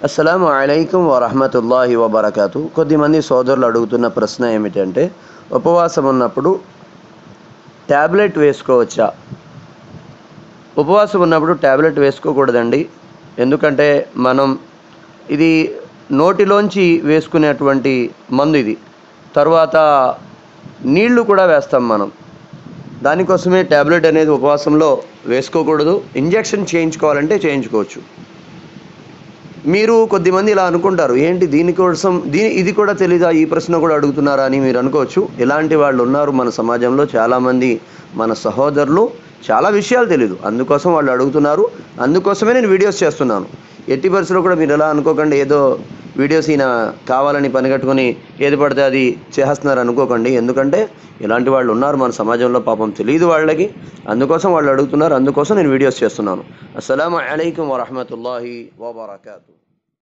అస్సలం అయికం వరహమతుల్లాహి వబర్కాతు కొద్దిమంది సోదరులు అడుగుతున్న ప్రశ్న ఏమిటంటే ఉపవాసం ఉన్నప్పుడు ట్యాబ్లెట్ వేసుకోవచ్చా ఉపవాసం ఉన్నప్పుడు ట్యాబ్లెట్ వేసుకోకూడదండి ఎందుకంటే మనం ఇది నోటిలోంచి వేసుకునేటువంటి మందు ఇది తర్వాత నీళ్లు కూడా వేస్తాం మనం దానికోసమే ట్యాబ్లెట్ అనేది ఉపవాసంలో వేసుకోకూడదు ఇంజెక్షన్ చేయించుకోవాలంటే చేయించుకోవచ్చు మీరు కొద్దిమంది ఇలా అనుకుంటారు ఏంటి దీనికోసం దీని ఇది కూడా తెలీదా ఈ ప్రశ్న కూడా అడుగుతున్నారా అని మీరు అనుకోవచ్చు ఇలాంటి వాళ్ళు ఉన్నారు మన సమాజంలో చాలామంది మన సహోదరులు చాలా విషయాలు తెలియదు అందుకోసం వాళ్ళు అడుగుతున్నారు అందుకోసమే నేను వీడియోస్ చేస్తున్నాను ఎట్టి పరిస్థితుల్లో కూడా మీరు ఎలా అనుకోకండి ఏదో వీడియోస్ ఈయన కావాలని పనిగట్టుకొని ఏది పడితే అది చేస్తున్నారు అనుకోకండి ఎందుకంటే ఇలాంటి వాళ్ళు ఉన్నారు మన సమాజంలో పాపం తెలియదు వాళ్ళకి అందుకోసం వాళ్ళు అడుగుతున్నారు అందుకోసం నేను వీడియోస్ చేస్తున్నాను అస్సలం అయికం వరహమతుల్లాహి వబర్కాతు